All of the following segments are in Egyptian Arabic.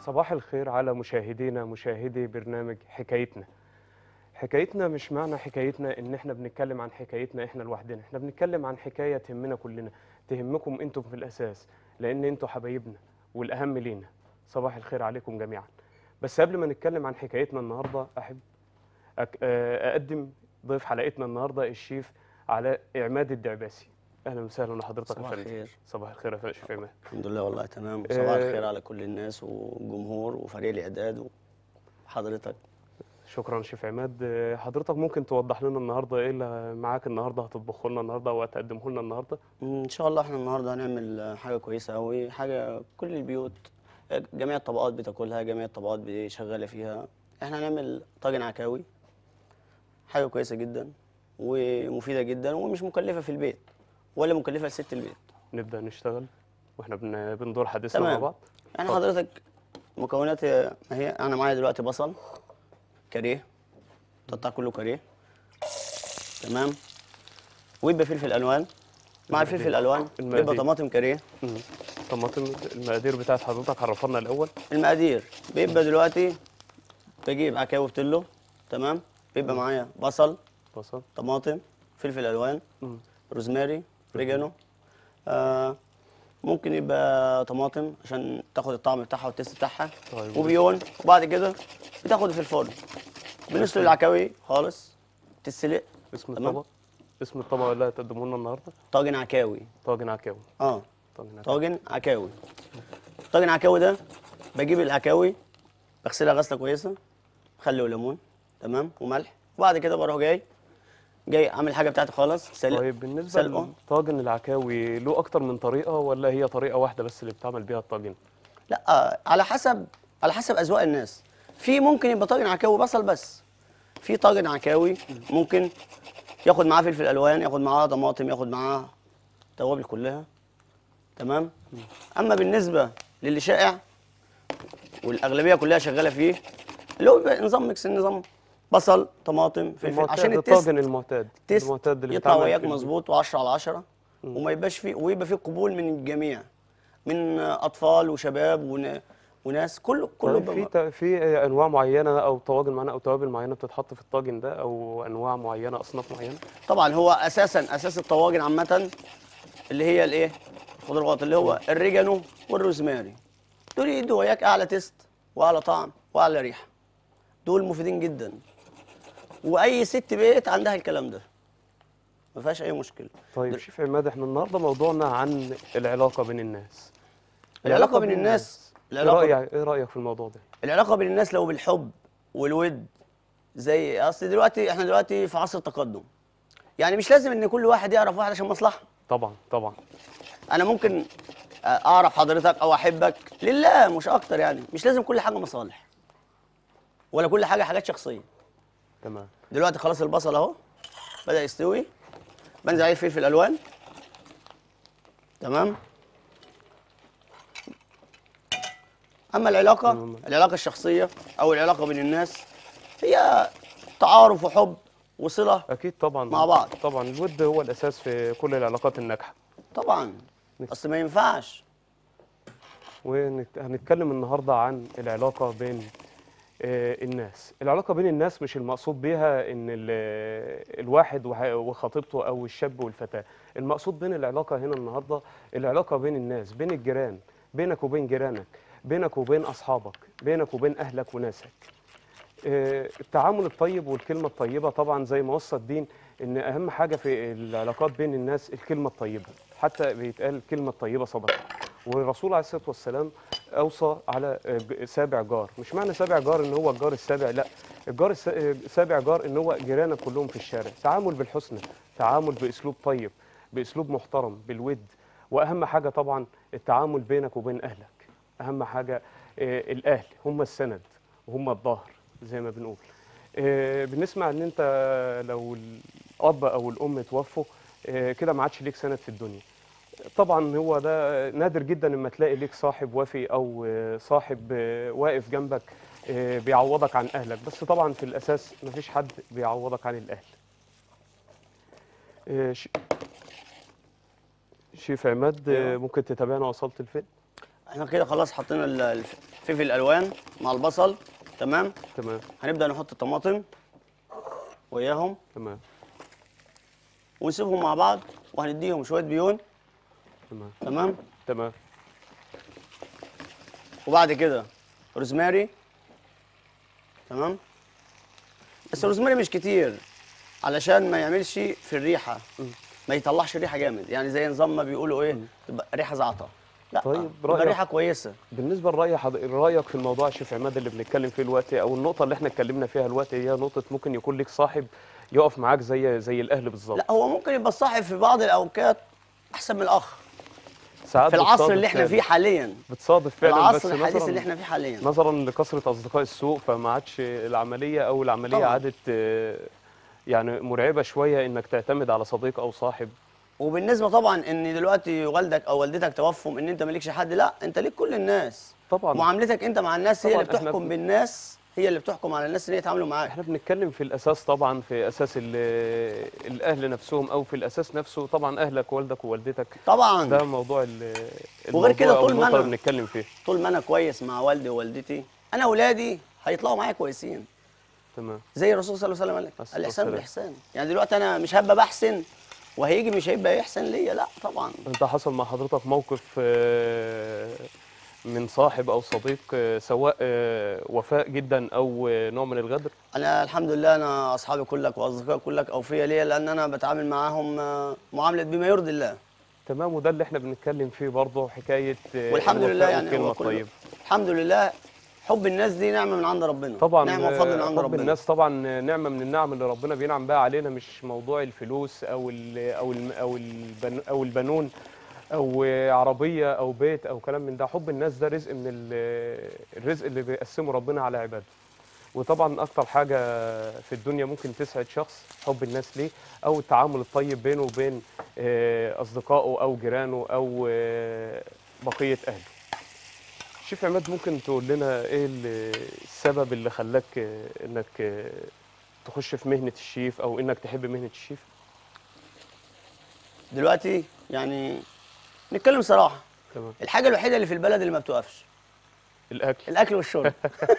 صباح الخير على مشاهدينا مشاهدي برنامج حكايتنا حكايتنا مش معنى حكايتنا ان احنا بنتكلم عن حكايتنا احنا لوحدنا احنا بنتكلم عن حكاية تهمنا كلنا تهمكم انتم في الاساس لان انتم حبايبنا والاهم لينا صباح الخير عليكم جميعا بس قبل ما نتكلم عن حكايتنا النهارده احب أك- آه، اقدم ضيف حلقتنا النهارده الشيف علاء عماد الدعباسي اهلا وسهلا لحضرتك يا صباح فندم الخير صباح الخير يا شيف عماد الحمد لله والله تمام آه، صباح الخير على كل الناس والجمهور وفريق الاعداد وحضرتك شكرا شيف عماد آه، حضرتك ممكن توضح لنا النهارده ايه اللي معاك النهارده هتطبخه لنا النهارده او هتقدمه لنا النهارده ان شاء الله احنا النهارده هنعمل حاجه كويسه قوي حاجه كل البيوت جميع الطبقات بتاكلها جميع الطبقات شغاله فيها احنا هنعمل طاجن عكاوي حاجه كويسه جدا ومفيده جدا ومش مكلفه في البيت ولا مكلفه لست البيت نبدا نشتغل واحنا بن- بندور حديثنا مع تمام. بعض يعني اتفضل. حضرتك مكونات اهي انا معايا دلوقتي بصل كاريه تقطع كله كاريه تمام ويبقى فلفل الوان مع الفلفل الالوان المقادير. بيبقى طماطم كاريه مم. طماطم المقادير بتاعت حضرتك عرفنا الاول المقادير بيبقى دلوقتي بجيب عكاوي بتلو تمام بيبقى معايا بصل بصل طماطم فلفل الوان مم. روزماري ريجانو آه ممكن يبقى طماطم عشان تاخد الطعم بتاعها والتست بتاعها طيب. وبيون وبعد كده بتاخد في الفرن بنسلق العكاوي خالص تتسلق اسم تمام. الطبق اسم الطبق اللي هتقدمه لنا النهارده طاجن عكاوي طاجن عكاوي اه طاجن عكاوي طاجن عكاوي طاجن عكاوي ده بجيب العكاوي بغسلها غسله كويسه خل وليمون تمام وملح وبعد كده بروح جاي جاي اعمل حاجه بتاعتي خالص سلق طيب بالنسبه سلقه. لطاجن العكاوي له اكتر من طريقه ولا هي طريقه واحده بس اللي بتعمل بيها الطاجن لا آه، على حسب على حسب اذواق الناس في ممكن يبقى طاجن عكاوي بصل بس في طاجن عكاوي ممكن ياخد معاه فلفل الوان ياخد معاه طماطم ياخد معاه توابل كلها تمام اما بالنسبه للي شائع والاغلبيه كلها شغاله فيه اللي هو بيبقى نظام ميكس نظام بصل طماطم فلفل المعتاد عشان التست الطاجن المعتاد تيست المعتاد اللي يطلع بيتعمل وياك في البيت. مظبوط و10 على 10 وما يبقاش فيه ويبقى فيه قبول من الجميع من اطفال وشباب ون... وناس كله كله طيب في بم... تا- في انواع معينه او طواجن معينه او توابل معينه بتتحط في الطاجن ده او انواع معينه اصناف معينه طبعا هو اساسا اساس الطواجن عامه اللي هي الايه الخضروات اللي هو الريجانو والروزماري دول يدوا وياك اعلى تيست واعلى طعم واعلى ريحه دول مفيدين جدا واي ست بيت عندها الكلام ده ما فيهاش اي مشكله طيب شيف عماد احنا النهارده موضوعنا عن العلاقه بين الناس العلاقة بين الناس- ايه العلاقة- رايك ايه رايك في الموضوع ده العلاقه بين الناس لو بالحب والود زي اصل دلوقتي احنا دلوقتي في عصر التقدم يعني مش لازم ان كل واحد يعرف واحد عشان مصلحه طبعا طبعا انا ممكن اعرف حضرتك او احبك لله مش اكتر يعني مش لازم كل حاجه مصالح ولا كل حاجه حاجات شخصيه تمام دلوقتي خلاص البصل اهو بدا يستوي بنزل عليه الفلفل الالوان تمام اما العلاقه تمام. العلاقه الشخصيه او العلاقه بين الناس هي تعارف وحب وصله اكيد طبعا مع بعض. طبعا الود هو الاساس في كل العلاقات الناجحه طبعا اصل ما ينفعش وهنتكلم النهارده عن العلاقه بين آه، الناس العلاقه بين الناس مش المقصود بيها ان ال- الواحد وح- وخطيبته او الشاب والفتاه المقصود بين العلاقه هنا النهارده العلاقه بين الناس بين الجيران بينك وبين جيرانك بينك وبين اصحابك بينك وبين اهلك وناسك آه، التعامل الطيب والكلمة الطيبة طبعا زي ما وصى الدين ان اهم حاجة في العلاقات بين الناس الكلمة الطيبة حتى بيتقال الكلمة الطيبة صدقة والرسول عليه الصلاة والسلام اوصى على آه، ج- سابع جار مش معنى سابع جار ان هو الجار السابع لا الجار الس- آه، سابع جار ان هو جيرانك كلهم في الشارع تعامل بالحسنى تعامل باسلوب طيب باسلوب محترم بالود واهم حاجة طبعا التعامل بينك وبين اهلك اهم حاجة آه، الاهل هم السند وهم الظهر زي ما بنقول آه، بنسمع ان انت لو الاب او الام توفوا آه، كده ما عادش ليك سند في الدنيا طبعا هو ده نادر جدا لما تلاقي ليك صاحب وفي او آه، صاحب آه، واقف جنبك آه، بيعوضك عن اهلك بس طبعا في الاساس مفيش حد بيعوضك عن الاهل آه، ش- شيف عماد آه، أيوة. ممكن تتابعنا وصلت لفين احنا كده خلاص حطينا ال- الف- الفلفل الالوان مع البصل تمام تمام هنبدا نحط الطماطم وياهم تمام ونسيبهم مع بعض وهنديهم شويه بيون تمام تمام تمام وبعد كده روزماري تمام بس الروزماري مش كتير علشان ما يعملش في الريحه ما يطلعش ريحه جامد يعني زي نظام ما بيقولوا ايه تبقى ريحه زعطه لا طيب، تبقى رأيك؟ ريحه كويسه بالنسبه لراي حض... رايك في الموضوع يا شيف عماد اللي بنتكلم فيه دلوقتي او النقطه اللي احنا اتكلمنا فيها دلوقتي هي نقطه ممكن يكون لك صاحب يقف معاك زي زي الاهل بالظبط لا هو ممكن يبقى الصاحب في بعض الاوقات احسن من الاخ ساعات في العصر بتصادف اللي احنا فعلاً. فيه حاليا بتصادف في فعلا العصر بس الحديث نظراً- اللي احنا فيه حاليا نظرا لكثره اصدقاء السوق فما عادش العمليه او العمليه طبعاً. عادت آه، يعني مرعبه شويه انك تعتمد على صديق او صاحب وبالنسبه طبعا ان دلوقتي والدك او والدتك توفوا ان انت مالكش حد لا انت ليك كل الناس طبعا معاملتك انت مع الناس هي طبعاً اللي إحنا بتحكم في- بالناس هي اللي بتحكم على الناس ان هي يتعاملوا معاك احنا بنتكلم في الاساس طبعا في اساس ال- الاهل نفسهم او في الاساس نفسه طبعا اهلك والدك ووالدتك طبعا ده موضوع ال- وغير كده الموضوع أو طول ما النقطة أنا- اللي بنتكلم فيه طول ما انا كويس مع والدي ووالدتي انا اولادي هيطلعوا معايا كويسين تمام زي الرسول صلى الله عليه وسلم قال لك الصلاة الاحسان والسلام. بالاحسان يعني دلوقتي انا مش هبقى بحسن وهيجي مش هيبقى يحسن ليا لا طبعا انت حصل مع حضرتك موقف آه، من صاحب او صديق آه، سواء آه، وفاء جدا او آه، نوع من الغدر انا الحمد لله انا اصحابي كلك واصدقائي كلك اوفياء ليا لان انا بتعامل معاهم آه، معامله بما يرضي الله تمام وده اللي احنا بنتكلم فيه برضه حكايه آه، والحمد الوفاء لله يعني والكلمه هو كله الطيبه الحمد لله حب الناس دي نعمه من عند ربنا طبعا نعمه وفضل من آه، عند حب ربنا الناس طبعا نعمه من النعم اللي ربنا بينعم بها علينا مش موضوع الفلوس او ال او ال او البن او البنون او عربيه او بيت او كلام من ده حب الناس ده رزق من ال- الرزق اللي بيقسمه ربنا على عباده وطبعا اكتر حاجه في الدنيا ممكن تسعد شخص حب الناس ليه او التعامل الطيب بينه وبين آه، اصدقائه او جيرانه او آه، بقيه اهله شيف عماد ممكن تقول لنا ايه ال- السبب اللي خلاك آه، انك آه، تخش في مهنة الشيف او انك تحب مهنة الشيف دلوقتي يعني نتكلم صراحه تمام الحاجه الوحيده اللي في البلد اللي ما بتوقفش الاكل الاكل والشرب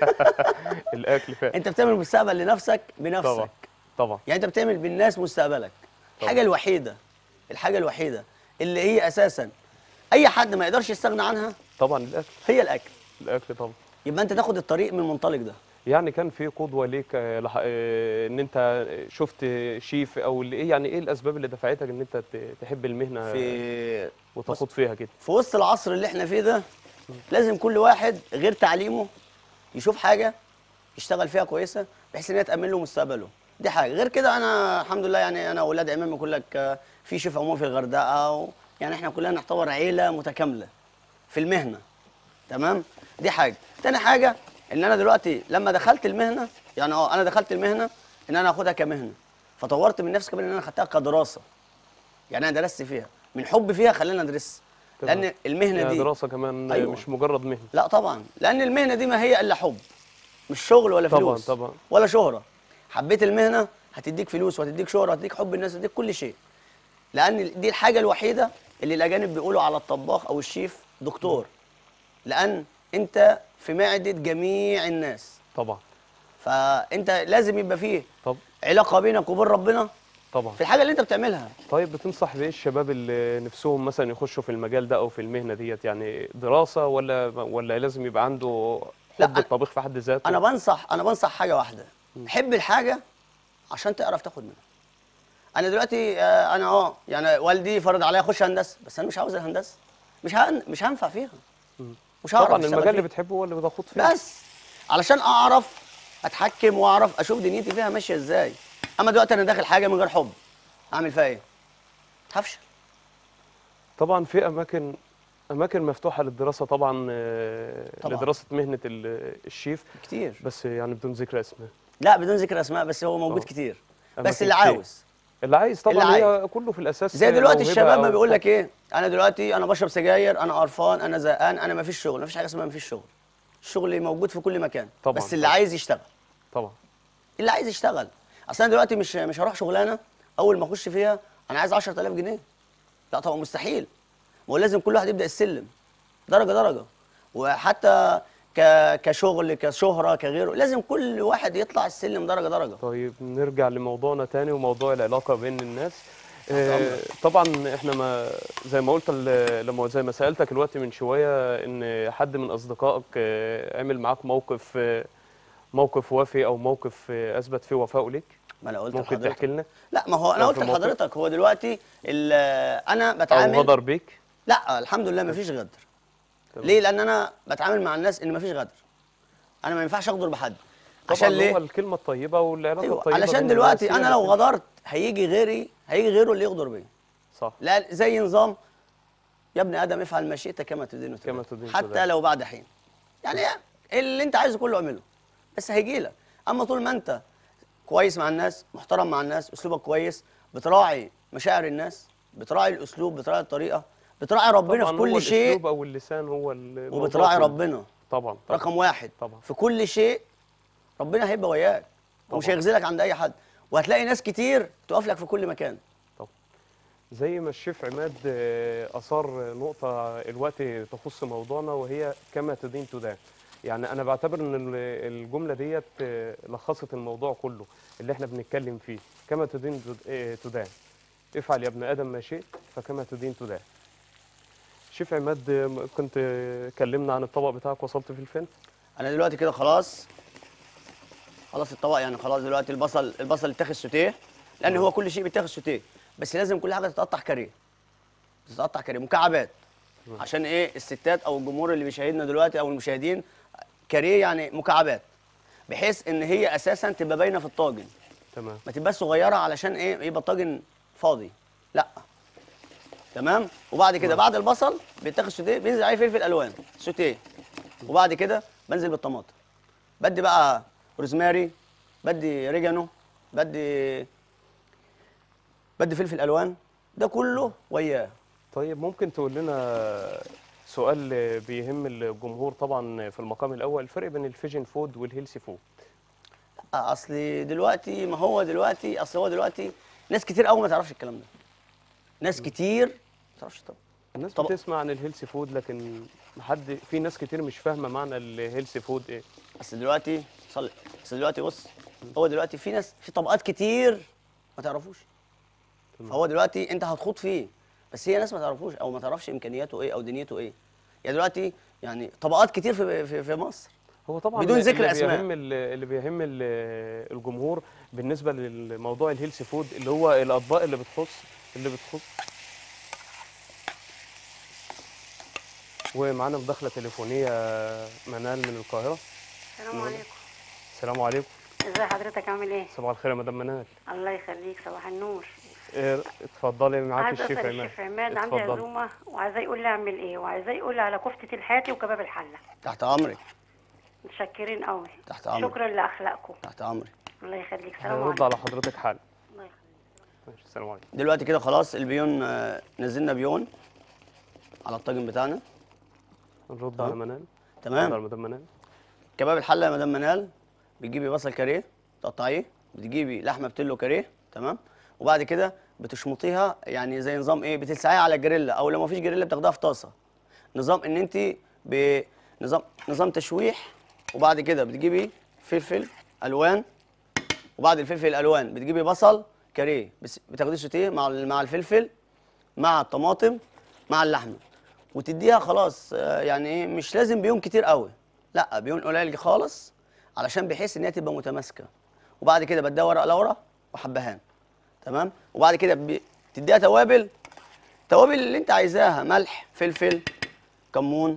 الاكل فعلا انت بتعمل مستقبل لنفسك بنفسك طبعا طبعا يعني انت بتعمل بالناس مستقبلك الحاجه الوحيده الحاجه الوحيده اللي هي اساسا اي حد ما يقدرش يستغنى عنها طبعا الاكل هي الاكل الاكل طبعا يبقى انت تاخد الطريق من المنطلق ده يعني كان في قدوة ليك آه، لح- آه، ان انت شفت شيف او اللي ايه يعني ايه الاسباب اللي دفعتك ان انت ت- تحب المهنة في وتخوض فيها كده في وسط العصر اللي احنا فيه ده لازم كل واحد غير تعليمه يشوف حاجه يشتغل فيها كويسه بحيث ان هي تامن له مستقبله دي حاجه غير كده انا الحمد لله يعني انا واولاد عمامي كلك آه، في شيف عمومي في الغردقه و... يعني احنا كلنا نعتبر عيله متكامله في المهنه تمام دي حاجه تاني حاجه ان انا دلوقتي لما دخلت المهنه يعني اه انا دخلت المهنه ان انا اخدها كمهنه فطورت من نفسي كمان ان انا خدتها كدراسه يعني انا درست فيها من حب فيها خلاني ادرس تمام. لان المهنه يعني دي دراسة كمان آه، أيوة. مش مجرد مهنة لا طبعا لان المهنه دي ما هي الا حب مش شغل ولا طبعاً، فلوس طبعاً. ولا شهره حبيت المهنه هتديك فلوس وهتديك شهره وهتديك حب الناس وهتديك كل شيء لان دي الحاجه الوحيده اللي الاجانب بيقولوا على الطباخ او الشيف دكتور لان انت في معده جميع الناس طبعا فانت لازم يبقى فيه طب علاقه بينك وبين ربنا طبعا في الحاجه اللي انت بتعملها طيب بتنصح بايه الشباب اللي نفسهم مثلا يخشوا في المجال ده او في المهنه ديت يعني دراسه ولا ولا لازم يبقى عنده لا، حب أنا- الطبيخ في حد ذاته انا بنصح انا بنصح حاجه واحده حب الحاجه عشان تعرف تاخد منها انا دلوقتي آه، انا اه يعني والدي فرض عليا اخش هندسه بس انا مش عاوز الهندسه مش هن... مش هنفع فيها مش هعرف طبعا أشتغل المجال اللي فيه. بتحبه هو اللي بتاخد فيه بس علشان اعرف اتحكم واعرف اشوف دنيتي فيها ماشيه ازاي اما دلوقتي انا داخل حاجه من غير حب اعمل فيها ايه هفشل طبعا في اماكن اماكن مفتوحه للدراسه طبعا آه، طبعاً. لدراسه مهنه ال- الشيف كتير بس يعني بدون ذكر اسماء لا بدون ذكر اسماء بس هو موجود آه. كتير أماكن بس اللي كتير. عاوز اللي عايز طبعا اللي هي كله في الاساس زي دلوقتي موهبة الشباب ما أو بيقول لك حب. ايه انا دلوقتي انا بشرب سجاير انا قرفان انا زهقان انا ما فيش شغل ما فيش حاجه اسمها ما فيش شغل الشغل موجود في كل مكان طبعاً، بس اللي طبعاً. عايز يشتغل طبعا اللي عايز يشتغل اصل انا دلوقتي مش مش هروح شغلانه اول ما اخش فيها انا عايز 10000 جنيه لا طبعا مستحيل ما هو لازم كل واحد يبدا السلم درجه درجه وحتى ك... كشغل كشهره كغيره لازم كل واحد يطلع السلم درجه درجه طيب نرجع لموضوعنا تاني وموضوع العلاقة بين الناس آه، أمرك. طبعا احنا ما زي ما قلت ال- لما زي ما سألتك الوقت من شوية ان حد من اصدقائك آه، عمل معاك موقف آه، موقف وافي او موقف آه، اثبت فيه وفائه ليك ما انا قلت ممكن لحضرتك تحكي لنا لا ما هو انا لو قلت في موقف؟ لحضرتك هو دلوقتي ال- انا او بتعامل غدر بيك لا الحمد لله مفيش غدر تمام. ليه لان انا بتعامل مع الناس ان مفيش غدر انا ما ينفعش اغدر بحد طبعا عشان هو ليه الكلمة الطيبة والعلاقة أيوة. الطيبة علشان بين دلوقتي الناس هي انا لو اللي- غدرت هيجي غيري هيجي غيره اللي يغدر بيا صح لا زي نظام يا ابن ادم افعل ما شئت كما تدين وتدان. كما تدين حتى وتدان. لو بعد حين يعني اللي انت عايزه كله اعمله بس هيجي لك اما طول ما انت كويس مع الناس محترم مع الناس اسلوبك كويس بتراعي مشاعر الناس بتراعي الاسلوب بتراعي الطريقه بتراعي ربنا طبعا في هو كل شيء الاسلوب او اللسان هو الموضوع وبتراعي كله. ربنا طبعا طبعا رقم واحد طبعا. في كل شيء ربنا هيبقى وياك ومش طبعا. هيخذلك عند اي حد وهتلاقي ناس كتير تقف لك في كل مكان زي ما الشيف عماد آه، أثار نقطة الوقت تخص موضوعنا وهي كما تدين تدان يعني أنا بعتبر إن ال- الجملة ديت آه، لخصت الموضوع كله اللي إحنا بنتكلم فيه كما تدين تد- آه، تدان افعل يا ابن آدم ما شئت فكما تدين تدان شيف عماد آه، كنت آه، كلمنا عن الطبق بتاعك وصلت فيه لفين؟ انا دلوقتي كده خلاص خلاص الطبق يعني خلاص دلوقتي البصل البصل اتاخد سوتيه لان هو كل شيء بيتاخد سوتيه بس لازم كل حاجه تتقطع كاريه تتقطع كاريه مكعبات عشان ايه الستات او الجمهور اللي بيشاهدنا دلوقتي او المشاهدين كاريه يعني مكعبات بحيث ان هي اساسا تبقى باينه في الطاجن تمام ما تبقاش صغيره علشان ايه يبقى الطاجن فاضي لا تمام وبعد كده بعد البصل بيتاخد سوتيه بينزل عليه فلفل الوان سوتيه وبعد كده بنزل بالطماطم بدي بقى روزماري بدي ريجانو بدي بدي فلفل الوان ده كله وياه طيب ممكن تقول لنا سؤال بيهم الجمهور طبعا في المقام الأول الفرق بين الفيجن فود والهيلثي فود اصل دلوقتي ما هو دلوقتي اصل هو دلوقتي ناس كتير قوي ما تعرفش الكلام ده ناس كتير ما تعرفش طبعا الناس طب- بتسمع عن الهيلثي فود لكن حد في ناس كتير مش فاهمه معنى الهيلثي فود ايه اصل دلوقتي صلي اصل دلوقتي بص هو دلوقتي في ناس في طبقات كتير ما تعرفوش فهو دلوقتي انت هتخوض فيه بس هي ناس ما تعرفوش او ما تعرفش امكانياته ايه او دنيته ايه يعني دلوقتي يعني طبقات كتير في في, في مصر هو طبعا بدون ذكر اللي أسماء. بيهم ال- اللي بيهم ال- الجمهور بالنسبه للموضوع الهيلثي فود اللي هو الاطباق اللي بتخص اللي بتخص ومعانا مداخله تليفونيه منال من القاهره السلام عليكم السلام عليكم ازي حضرتك عامل ايه صباح الخير يا مدام منال الله يخليك صباح النور إيه، اتفضلي معاك عايزه الشيف اسال عماد الشيف عماد عندي اتفضلي. عزومه وعايزاه يقول لي اعمل ايه وعايزاه يقول لي على كفته الحاتي وكباب الحله تحت امرك متشكرين قوي تحت امرك شكرا لاخلاقكم تحت امرك الله يخليك سلام هنرد عليكم على حضرتك حالا الله يخليك ماشي السلام عليكم دلوقتي كده خلاص البيون آه، نزلنا بيون على الطاجن بتاعنا نرد على منال تمام. نرد على مدام منال كباب الحله يا مدام منال بتجيبي بصل كاريه تقطعيه بتجيبي لحمه بتلو كاريه تمام وبعد كده بتشمطيها يعني زي نظام ايه بتلسعيها على الجريلا او لو ما فيش جريلا بتاخدها في طاسه نظام ان انت بنظام نظام تشويح وبعد كده بتجيبي فلفل الوان وبعد الفلفل الالوان بتجيبي بصل كاريه بس بتاخديه سوتيه مع ال- مع الفلفل مع الطماطم مع اللحمه وتديها خلاص آه، يعني ايه مش لازم بيون كتير قوي لا بيون قليل خالص علشان بحيث ان هي تبقى متماسكه وبعد كده بديها ورق لورا وحبهان تمام وبعد كده ب- تديها توابل توابل اللي انت عايزاها ملح فلفل كمون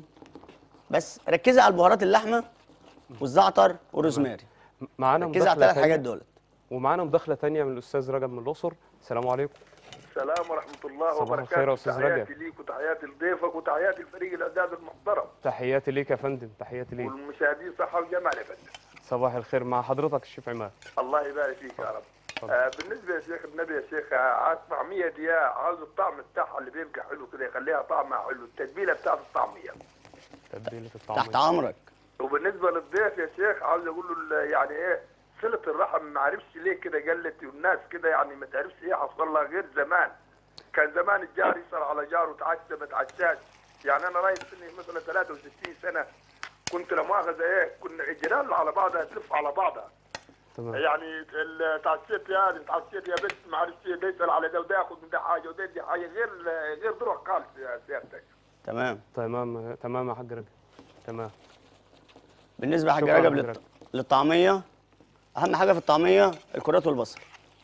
بس ركزي على البهارات اللحمه والزعتر والروزماري معانا ركزي على مداخله الثلاث تانية حاجات دولت ومعانا مداخله تانية من الاستاذ رجب من الاقصر السلام عليكم السلام ورحمة الله صباح وبركاته الخير يا أستاذ تحياتي رجب. ليك وتحياتي لضيفك وتحياتي لفريق الإعداد المحترم تحياتي ليك يا فندم تحياتي ليك والمشاهدين صحة وجمال يا فندم صباح الخير مع حضرتك الشيف عماد الله يبارك فيك يا رب اتفضل. آه بالنسبة يا شيخ النبي يا شيخ آه، عايز طعمية دي عاوز الطعم بتاعها اللي بيبقى حلو كده يخليها طعمها حلو التتبيلة بتاعت الطعمية تتبيله تحت الطعم امرك وبالنسبة للضيف يا شيخ عاوز أقول له ال- يعني إيه صلة الرحم ما عرفش ليه كده قلت والناس كده يعني ما تعرفش إيه حصل لها غير زمان كان زمان الجار يسأل على جاره تعشى ما تعشاش يعني انا رايح سني مثلا 63 سنه كنت لا مؤاخذه ايه كنا الجيران على بعضها تلف على بعضها تمام يعني ال- تعسيت يا هذه تعسيت يا بنت معلش ده يسال على ده وده ياخذ من ده حاجه وده يدي حاجه غير غير ضرر خالص يا سيادتك تمام تمام تمام يا حاج رجب تمام بالنسبه يا حاج شكراً رجب يا حاج للط- رجب. للطعميه اهم حاجه في الطعميه الكرات والبصل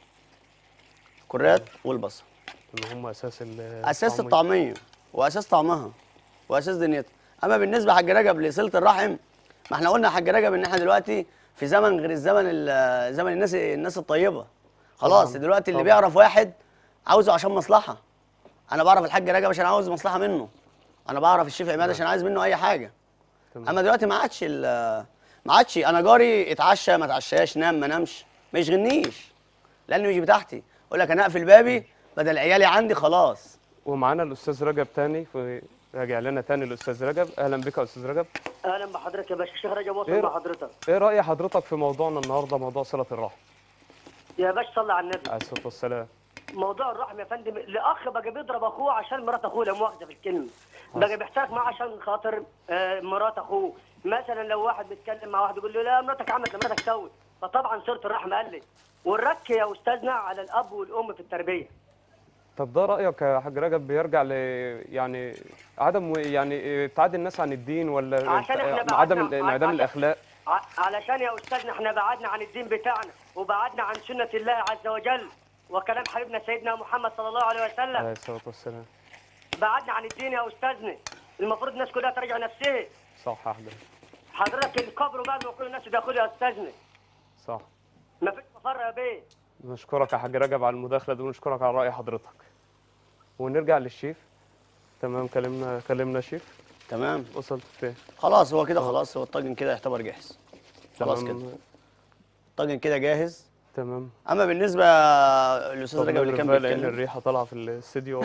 الكرات والبصل ان هم اساس ال- اساس الطعمية. الطعميه واساس طعمها واساس دنيتها اما بالنسبه يا حاج رجب لصله الرحم ما احنا قلنا يا حاج رجب ان احنا دلوقتي في زمن غير الزمن ال- زمن الناس الناس الطيبه خلاص طبعاً، دلوقتي اللي طبعاً. بيعرف واحد عاوزه عشان مصلحه انا بعرف الحاج رجب عشان عاوز مصلحه منه انا بعرف الشيف عماد عشان عايز منه اي حاجه تمام. اما دلوقتي ما عادش ال- ما عادش انا جاري اتعشى ما اتعشاش نام ما نامش ما يشغلنيش لان مش بتاعتي اقول لك انا اقفل بابي بدل عيالي عندي خلاص ومعانا الاستاذ رجب تاني في راجع لنا تاني الاستاذ رجب اهلا بك يا استاذ رجب اهلا بحضرتك يا باشا الشيخ رجب إيه وصل رأ- مع حضرتك ايه راي حضرتك في موضوعنا النهارده موضوع صله الرحم يا باشا صلي على النبي عليه الصلاه والسلام موضوع الرحم يا فندم الاخ بقى بيضرب اخوه عشان مرات اخوه لا مؤاخذه في الكلمه بقى بيحترق معاه عشان خاطر آه، مرات اخوه مثلا لو واحد بيتكلم مع واحد يقول له لا مراتك عملت لا مراتك سوت فطبعا صله الرحم قلت والرك يا استاذنا على الاب والام في التربيه طب ده رايك يا حاج رجب بيرجع ل يعني عدم يعني ابتعاد الناس عن الدين ولا عشان إحنا عدم بعدنا- انعدام عشان- الاخلاق ع- علشان يا استاذنا احنا بعدنا عن الدين بتاعنا وبعدنا عن سنه الله عز وجل وكلام حبيبنا سيدنا محمد صلى الله عليه وسلم عليه الصلاه والسلام بعدنا عن الدين يا استاذنا المفروض الناس كلها ترجع نفسها صح يا حضرتك حضرتك القبر بعد ما كل الناس بياخدوا يا استاذنا صح ما فيش مفر يا بيه نشكرك يا حاج رجب على المداخله دي ونشكرك على راي حضرتك ونرجع للشيف تمام كلمنا كلمنا شيف تمام وصلت فين خلاص هو كده خلاص هو الطاجن كده يعتبر جاهز خلاص تمام. كده الطاجن كده جاهز تمام اما بالنسبه للاستاذ طب رجب اللي كان نرفع لان بيتكلم الريحه طالعه في الاستديو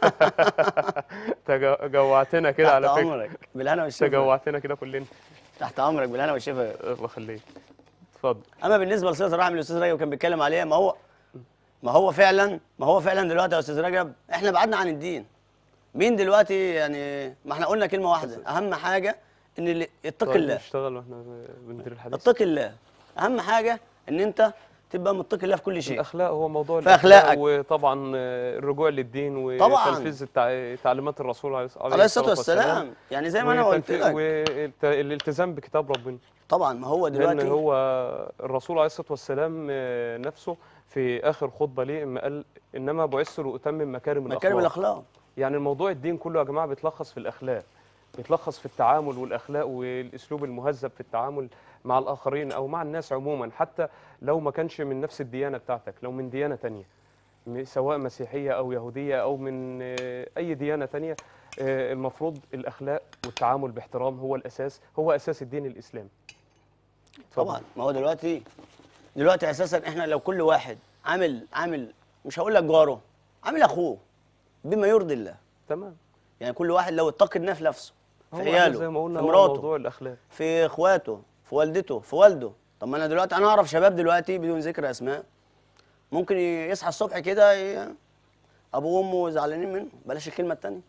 تجا- جوعتنا كده تحت على فكره امرك بالهنا انت والشفا جوعتنا كده كلنا تحت امرك بالهنا والشفا الله يخليك اتفضل اما بالنسبه لصله الرحم اللي الاستاذ رجب كان بيتكلم عليها ما هو ما هو فعلا ما هو فعلا دلوقتي يا استاذ رجب احنا بعدنا عن الدين مين دلوقتي يعني ما احنا قلنا كلمه واحده اهم حاجه ان اللي اتق طيب الله نشتغل واحنا بندير الحديث اتق الله اهم حاجه ان انت تبقى متقي الله في كل شيء الاخلاق هو موضوع في أخلاقك. وطبعا آه، الرجوع للدين طبعاً. وتنفيذ التع- تعليمات الرسول عليه عليه الصلاه والسلام يعني زي ما انا قلت لك والالتزام بكتاب ربنا طبعا ما هو لان دلوقتي هو الرسول عليه الصلاه والسلام آه، نفسه في اخر خطبه ليه اما قال انما بعثت لاتمم مكارم الاخلاق مكارم الاخلاق يعني الموضوع الدين كله يا جماعه بيتلخص في الاخلاق بيتلخص في التعامل والاخلاق والاسلوب المهذب في التعامل مع الاخرين او مع الناس عموما حتى لو ما كانش من نفس الديانه بتاعتك لو من ديانه تانية م- سواء مسيحيه او يهوديه او من آه، اي ديانه تانية آه، المفروض الاخلاق والتعامل باحترام هو الاساس هو اساس الدين الاسلامي اتفضل. طبعا ما هو دلوقتي دلوقتي اساسا احنا لو كل واحد عامل عامل مش هقول لك جاره عامل اخوه بما يرضي الله تمام يعني كل واحد لو اتقى الله في نفسه في هو إحنا عياله زي ما قلنا في هو مراته موضوع الاخلاق في اخواته في والدته في والده طب ما انا دلوقتي انا اعرف شباب دلوقتي بدون ذكر اسماء ممكن يصحى الصبح كده ي- ابوه وامه زعلانين منه بلاش الكلمه الثانيه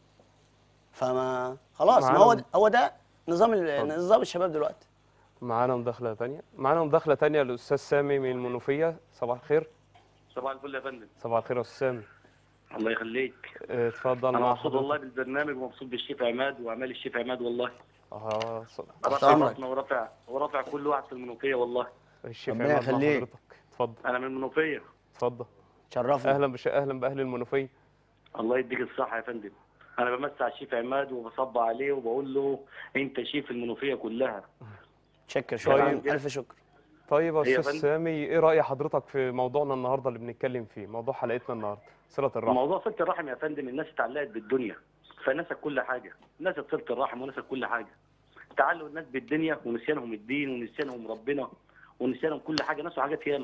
فما خلاص ما هو معانا- هو ده نظام ال- اتفضل. نظام الشباب دلوقتي معانا مداخله تانية معانا مداخله تانية الاستاذ سامي من المنوفيه صباح الخير صباح الفل يا فندم صباح الخير يا استاذ سامي الله يخليك اه، اتفضل انا مع مبسوط حضرتك. والله بالبرنامج ومبسوط بالشيف عماد واعمال الشيف عماد والله اه ص- رافع أمرك. راسنا ورافع ورافع كل واحد في المنوفيه والله الشيف ربنا عماد مع يخليك. حضرتك اتفضل انا من المنوفيه اتفضل شرفنا اهلا بش... اهلا باهل المنوفيه الله يديك الصحه يا فندم انا بمسي على الشيف عماد وبصب عليه وبقول له انت شيف المنوفيه كلها شكر شكرا طيب. الف شكر طيب يا هي استاذ فندم. سامي ايه راي حضرتك في موضوعنا النهارده اللي بنتكلم فيه موضوع حلقتنا النهارده صله الرحم موضوع صله الرحم يا فندم الناس اتعلقت بالدنيا فنست كل حاجه نست صله الرحم ونست كل حاجه تعلق الناس بالدنيا ونسيانهم الدين ونسيانهم ربنا ونسيانهم كل حاجه نسوا حاجات ياما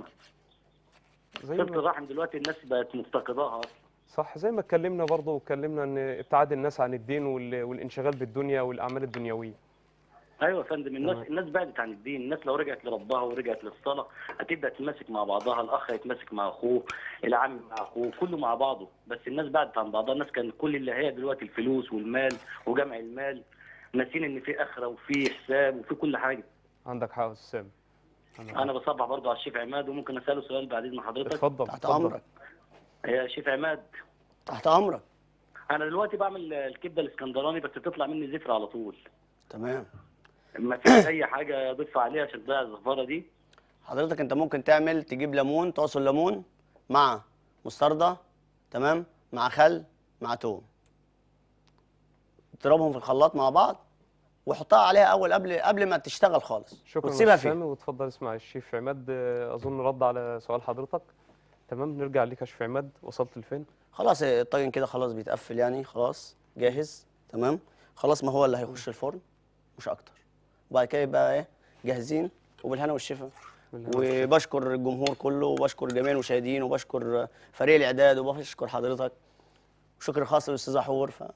زي صله ما... الرحم دلوقتي الناس بقت مفتقداها اصلا صح زي ما اتكلمنا برضه واتكلمنا ان ابتعاد الناس عن الدين وال... والانشغال بالدنيا والاعمال الدنيويه ايوه يا فندم الناس تمام. الناس بعدت عن الدين الناس لو رجعت لربها ورجعت للصلاه هتبدا تمسك مع بعضها الاخ يتمسك مع اخوه العم مع اخوه كله مع بعضه بس الناس بعدت عن بعضها الناس كان كل اللي هي دلوقتي الفلوس والمال وجمع المال ناسين ان في اخره وفي حساب وفي كل حاجه عندك حق يا استاذ سامي انا بصبح برضو على الشيف عماد وممكن اساله سؤال بعد اذن حضرتك اتفضل تحت اتفضل. امرك يا شيف عماد تحت امرك انا دلوقتي بعمل الكبده الاسكندراني بس بتطلع مني زفر على طول تمام ما فيش اي حاجه اضيفها عليها عشان تضيع الزفاره دي حضرتك انت ممكن تعمل تجيب ليمون تعصر ليمون مع مستردة تمام مع خل مع توم تضربهم في الخلاط مع بعض وحطها عليها اول قبل قبل ما تشتغل خالص شكرا وتسيبها يا أستاذ فيه سامي وتفضل اسمع الشيف عماد آه، اظن رد على سؤال حضرتك تمام نرجع ليك يا شيف عماد وصلت لفين خلاص الطاجن كده خلاص بيتقفل يعني خلاص جاهز تمام خلاص ما هو اللي هيخش الفرن مش اكتر وبعد كده يبقى ايه جاهزين وبالهنا والشفا بالهنا وبشكر الجمهور كله وبشكر جميع المشاهدين وبشكر فريق الاعداد وبشكر حضرتك وشكر خاص للاستاذ حور ف...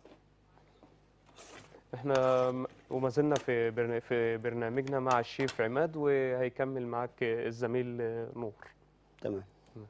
احنا م- وما زلنا في برنا... في برنامجنا مع الشيف عماد وهيكمل معاك الزميل آه، نور تمام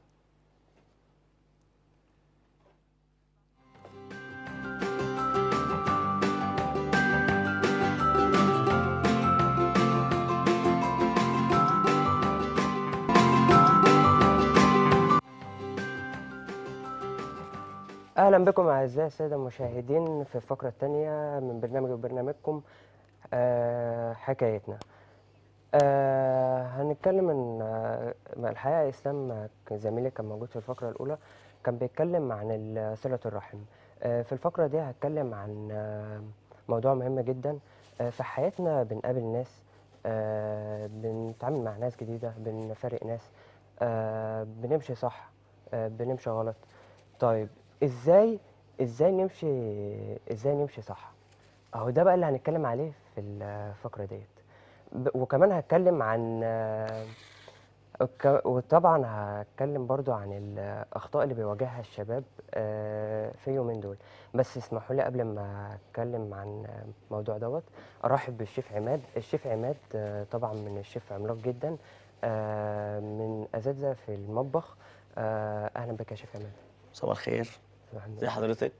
اهلا بكم اعزائي الساده المشاهدين في الفقره الثانيه من برنامج وبرنامجكم آه حكايتنا آه هنتكلم ان آه مع الحقيقه اسلام ك- زميلي كان موجود في الفقره الاولى كان بيتكلم عن ال- صله الرحم آه في الفقره دي هتكلم عن آه موضوع مهم جدا آه في حياتنا بنقابل ناس آه بنتعامل مع ناس جديده بنفارق ناس آه بنمشي صح آه بنمشي غلط طيب ازاي ازاي نمشي ازاي نمشي صح اهو ده بقى اللي هنتكلم عليه في الفقره ديت ب- وكمان هتكلم عن آه، وك- وطبعا هتكلم برضو عن الاخطاء اللي بيواجهها الشباب آه، في يومين دول بس اسمحوا لي قبل ما اتكلم عن الموضوع دوت ارحب بالشيف عماد الشيف عماد آه، طبعا من الشيف عملاق جدا آه، من اساتذه في المطبخ آه، اهلا بك يا شيف عماد صباح الخير صباح النور. ازي حضرتك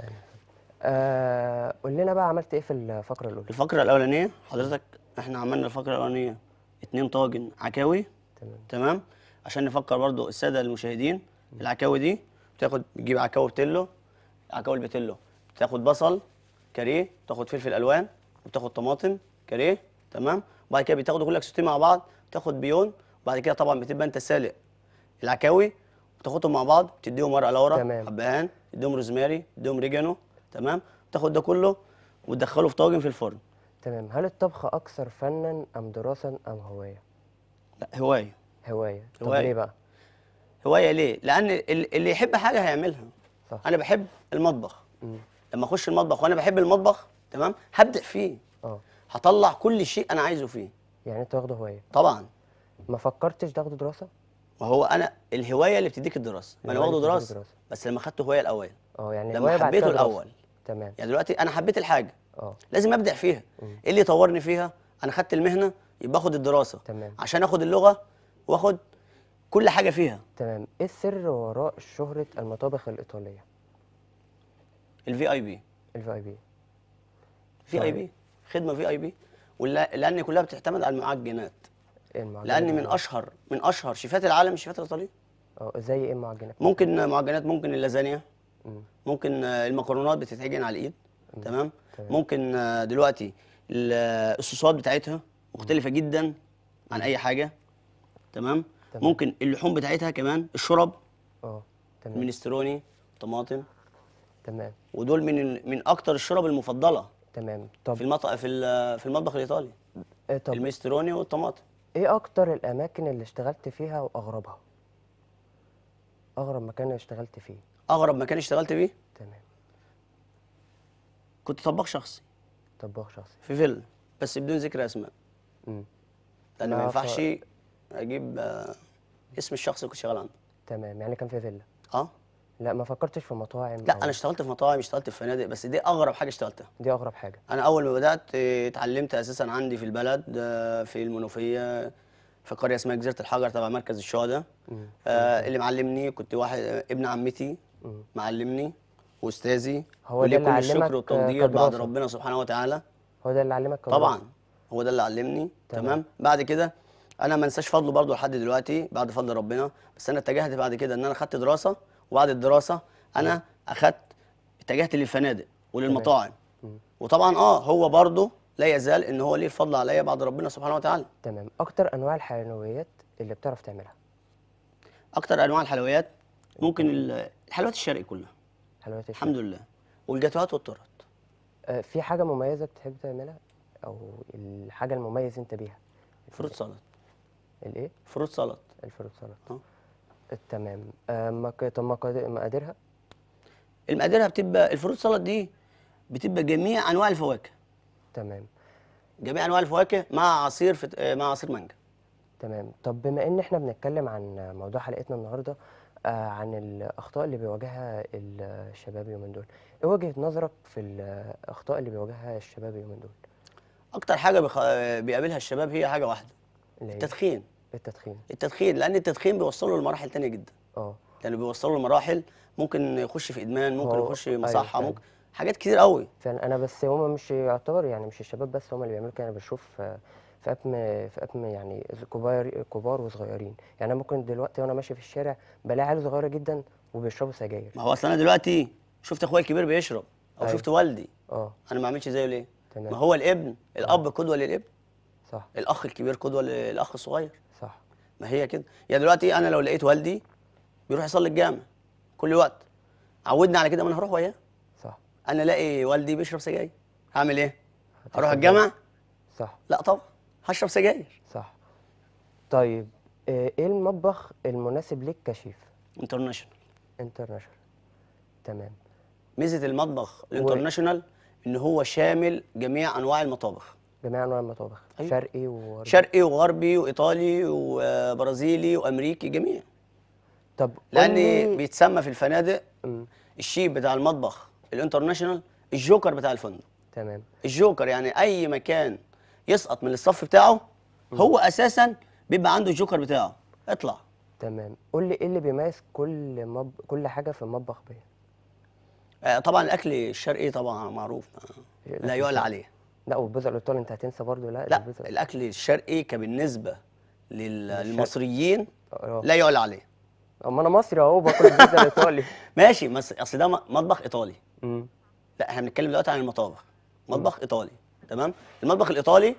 آه قول لنا بقى عملت ايه في الفقره الاولى الفقره الاولانيه حضرتك احنا عملنا الفقره الاولانيه اتنين طاجن عكاوي تمام تمام عشان نفكر برضو الساده المشاهدين العكاوي دي بتاخد بتجيب عكاوي بتلو عكاوي البتلو بتاخد بصل كاريه بتاخد فلفل الوان وبتاخد طماطم كاريه تمام وبعد كده بتاخدوا كلك سوتيه مع بعض تاخد بيون وبعد كده طبعا بتبقى انت سالق العكاوي بتاخدهم مع بعض بتديهم ورقه لورا تمام. حبهان تديهم روزماري تديهم ريجانو تمام تاخد ده كله وتدخله في طاجن في الفرن تمام هل الطبخ اكثر فنا ام دراسه ام هوايه لا هوايه هوايه طب هواية. ليه بقى هوايه ليه لان ال- اللي يحب حاجه هيعملها صح. انا بحب المطبخ مم. لما اخش المطبخ وانا بحب المطبخ تمام هبدع فيه اه هطلع كل شيء انا عايزه فيه يعني انت واخده هوايه طبعا ما فكرتش تاخده دراسه ما هو انا الهوايه اللي بتديك الدراسه ما انا الهواية واخده اللي بتديك دراسه دراسة. بس لما خدت هوايه الاول اه يعني لما هوايه بعد حبيته كده دراسة. الاول تمام يعني دلوقتي انا حبيت الحاجه اه لازم ابدع فيها مم. ايه اللي يطورني فيها انا خدت المهنه يبقى اخد الدراسه تمام عشان اخد اللغه واخد كل حاجه فيها تمام ايه السر وراء شهره المطابخ الايطاليه الفي اي بي الفي اي بي في اي بي خدمه في اي بي لان كلها بتعتمد على المعجنات لان من اشهر من اشهر شيفات العالم الشيفات الايطاليه اه زي ايه المعجنات ممكن معجنات ممكن اللازانيا مم. ممكن آه، المكرونات بتتعجن على الايد تمام تمام. ممكن آه، دلوقتي ال- آه، الصوصات بتاعتها مختلفه جدا عن اي حاجه تمام تمام. ممكن اللحوم بتاعتها كمان الشرب اه تمام المينستروني طماطم تمام ودول من ال- من اكتر الشرب المفضله تمام طب في المطبخ في ال- في المطبخ الايطالي إيه طب المينستروني والطماطم ايه اكتر الاماكن اللي اشتغلت فيها واغربها اغرب مكان اشتغلت فيه اغرب مكان اشتغلت فيه تمام كنت طباخ شخصي طباخ شخصي في فيلا بس بدون ذكر اسماء امم لان لا، ما ف- ينفعش اجيب آه، اسم الشخص اللي كنت شغال عنده تمام يعني كان في فيلا اه لا ما فكرتش في مطاعم لا أو- انا اشتغلت في مطاعم اشتغلت في فنادق بس دي اغرب حاجه اشتغلتها دي اغرب حاجه انا اول ما بدات اه، اتعلمت اساسا عندي في البلد اه، في المنوفيه في قريه اسمها جزيره الحجر تبع مركز الشهداء مم. آه اللي معلمني كنت واحد اه، ابن عمتي مم. معلمني واستاذي هو ده وليه اللي كل الشكر علمك، اه، والتقدير بعد كدراسة. ربنا سبحانه وتعالى هو ده اللي علمك كدراسة. طبعا هو ده اللي علمني تمام. تمام بعد كده انا ما انساش فضله برضه لحد دلوقتي بعد فضل ربنا بس انا اتجهت بعد كده ان انا خدت دراسه وبعد الدراسه انا اخدت اتجهت للفنادق وللمطاعم مم. وطبعا اه هو برضه لا يزال ان هو ليه الفضل عليا بعد ربنا سبحانه وتعالى تمام اكتر انواع الحلويات اللي بتعرف تعملها اكتر انواع الحلويات ممكن ال- الحلويات الشرقي كلها حلويات الشرق. الحمد لله والجاتوهات والتورت آه، في حاجه مميزه بتحب تعملها او الحاجه المميز انت بيها فروت سلطه الايه فروت سلطه الفروت سلطه اه. تمام آه، مك... طب مقاد- مقاديرها المقاديرها بتبقى الفروت سلطه دي بتبقى جميع انواع الفواكه تمام جميع انواع الفواكه مع عصير فت... آه، مع عصير مانجا تمام طب بما ان احنا بنتكلم عن موضوع حلقتنا النهارده آه عن الاخطاء اللي بيواجهها الشباب اليومين دول ايه وجهة نظرك في الاخطاء اللي بيواجهها الشباب اليومين دول اكتر حاجه بخ... بيقابلها الشباب هي حاجه واحده اللي هي التدخين التدخين التدخين لان التدخين بيوصله لمراحل تانية جدا اه يعني بيوصله لمراحل ممكن يخش في ادمان ممكن هو- يخش أيوة مصحه فعلا. ممكن حاجات كتير قوي فعلا انا بس هما مش يعتبر يعني مش الشباب بس هما اللي بيعملوا كده انا بشوف آه، في أبم في أبم يعني كبار كبار وصغيرين يعني انا ممكن دلوقتي وانا ماشي في الشارع بلاقي عيال صغيره جدا وبيشربوا سجاير ما هو اصل انا دلوقتي شفت اخويا الكبير بيشرب او أيوة. شفت والدي اه انا ما اعملش زيه ليه تمام. ما هو الابن الاب قدوه للابن صح الاخ الكبير قدوه للاخ الصغير صح ما هي كده يعني دلوقتي انا لو لقيت والدي بيروح يصلي الجامع كل وقت عودني على كده ما انا هروح وياه صح انا الاقي والدي بيشرب سجاير هعمل ايه هروح هتشرب الجامع صح لا طبعا هشرب سجاير صح طيب آه، ايه المطبخ المناسب ليك كشيف انترناشونال انترناشونال تمام ميزه المطبخ الانترناشونال ان هو شامل جميع انواع المطابخ جميع انواع المطابخ أيوة. شرقي وغربي شرقي وغربي وايطالي وبرازيلي وامريكي جميع طب لان قولي- بيتسمى في الفنادق مم، الشيف بتاع المطبخ الانترناشونال الجوكر بتاع الفندق تمام الجوكر يعني اي مكان يسقط من الصف بتاعه هو اساسا بيبقى عنده الجوكر بتاعه اطلع تمام قول لي ايه اللي بيميز كل مب... كل حاجه في المطبخ بيه آه، طبعا الاكل الشرقي طبعا معروف آه، الأكل لا يعلى الشرقي. عليه لا والبذر الايطالي انت هتنسى برضو لا لا البذر- الاكل الشرقي كبالنسبه لل- للشرق. للمصريين اه لا يعلى عليه اما انا مصري اهو باكل البيتزا الايطالي ماشي بس اصل ده م- مطبخ ايطالي مم، لا احنا بنتكلم دلوقتي عن المطابخ مطبخ ايطالي تمام المطبخ الايطالي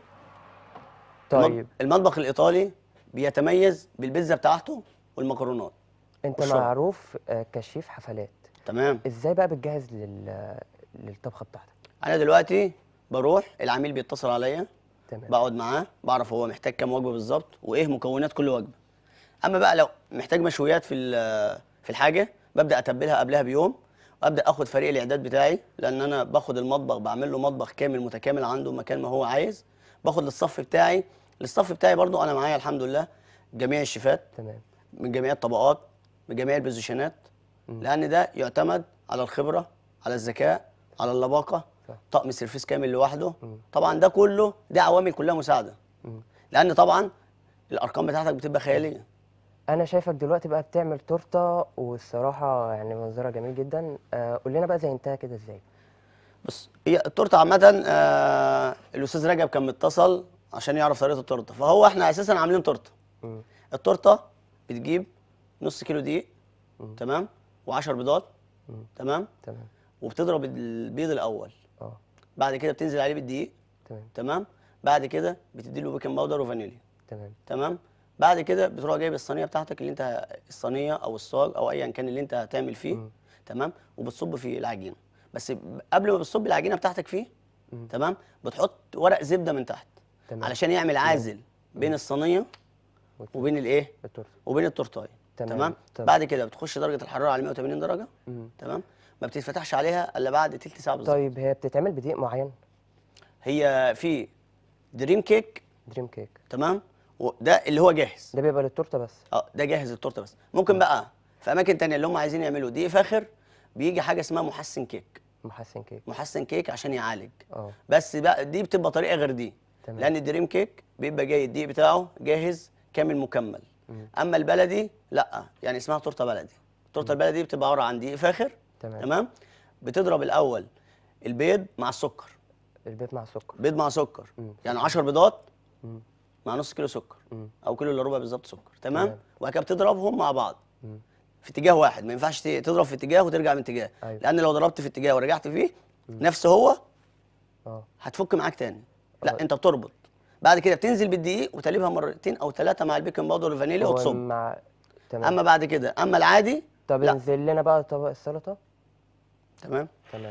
طيب المطبخ الايطالي بيتميز بالبيتزا بتاعته والمكرونات انت والشرب. معروف آه، كشيف حفلات تمام ازاي بقى بتجهز لل... للطبخه بتاعتك انا دلوقتي بروح العميل بيتصل عليا تمام بقعد معاه بعرف هو محتاج كام وجبه بالظبط وايه مكونات كل وجبه اما بقى لو محتاج مشويات في ال- في الحاجه ببدا اتبلها قبلها بيوم وابدا اخد فريق الاعداد بتاعي لان انا باخد المطبخ بعمل له مطبخ كامل متكامل عنده مكان ما هو عايز باخد للصف بتاعي للصف بتاعي برضو انا معايا الحمد لله جميع الشيفات تمام من جميع الطبقات من جميع البوزيشنات لان ده يعتمد على الخبره على الذكاء على اللباقه صح. طقم سيرفيس كامل لوحده طبعا ده كله دي عوامل كلها مساعده لان طبعا الارقام بتاعتك بتبقى خياليه انا شايفك دلوقتي بقى بتعمل تورته والصراحه يعني منظرها جميل جدا آه قول لنا بقى زينتها كده ازاي بص هي التورته عامه آه الاستاذ رجب كان متصل عشان يعرف طريقه التورته فهو احنا اساسا عاملين تورته مم. التورته بتجيب نص كيلو دقيق تمام و10 بيضات تمام تمام وبتضرب البيض الاول اه بعد كده بتنزل عليه بالدقيق تمام تمام بعد كده بتدي له بيكنج باودر وفانيليا تمام تمام بعد كده بتروح جايب الصينيه بتاعتك اللي انت الصينيه او الصاج او ايا كان اللي انت هتعمل فيه تمام وبتصب فيه العجينه بس ب- قبل ما بتصب العجينه بتاعتك فيه تمام بتحط ورق زبده من تحت تمام. علشان يعمل عازل بين الصينيه وبين الايه التورته وبين التورتايه تمام. تمام طب. بعد كده بتخش درجه الحراره على 180 درجه مم. تمام ما بتتفتحش عليها الا بعد تلت ساعه بالظبط طيب هي بتتعمل بدقيق معين هي في دريم كيك دريم كيك تمام وده اللي هو جاهز ده بيبقى للتورته بس اه ده جاهز التورته بس ممكن بقى في اماكن تانية اللي هم عايزين يعملوا دقيق فاخر بيجي حاجه اسمها محسن كيك محسن كيك محسن كيك عشان يعالج اه بس بقى دي بتبقى طريقه غير دي تمام. لان الدريم كيك بيبقى جاي الدقيق بتاعه جاهز كامل مكمل اما البلدي لا يعني اسمها تورته بلدي التورته البلدي بتبقى عباره عن دقيق فاخر تمام. تمام بتضرب الاول البيض مع السكر البيض مع سكر بيض مع سكر مم. يعني 10 بيضات مم. مع نص كيلو سكر مم. او كيلو الا ربع بالظبط سكر تمام تمام. وبعد كده بتضربهم مع بعض مم. في اتجاه واحد ما ينفعش ت- تضرب في اتجاه وترجع من اتجاه أيوة. لان لو ضربت في اتجاه ورجعت فيه نفس هو اه هتفك معاك تاني لا آه. انت بتربط بعد كده بتنزل بالدقيق وتقلبها مرتين او ثلاثه مع البيكنج باودر والفانيليا هو وتصب مع تمام اما بعد كده اما العادي طب لا. انزل لنا بقى طبق السلطه تمام تمام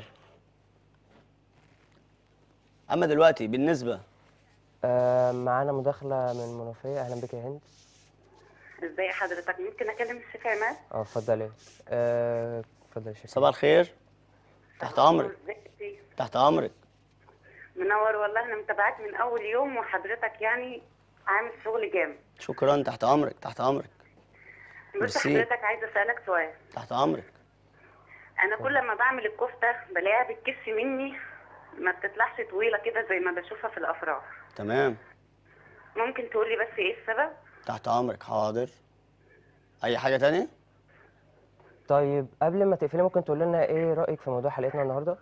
اما دلوقتي بالنسبه آه معانا مداخله من المنوفيه اهلا بك يا هند ازاي حضرتك ممكن اكلم الشيف عماد اه اتفضلي آه، اتفضلي يا شيخ صباح الخير تحت امرك ازيك تحت امرك منور والله انا متابعاك من اول يوم وحضرتك يعني عامل شغل جامد شكرا تحت امرك تحت امرك بص ميرسي. حضرتك عايزه اسالك سؤال تحت امرك انا كل ما بعمل الكفته بلاقيها بتكش مني ما بتطلعش طويله كده زي ما بشوفها في الافراح تمام ممكن تقولي بس ايه السبب تحت امرك حاضر اي حاجه تانية طيب قبل ما تقفلي ممكن تقول لنا ايه رايك في موضوع حلقتنا النهارده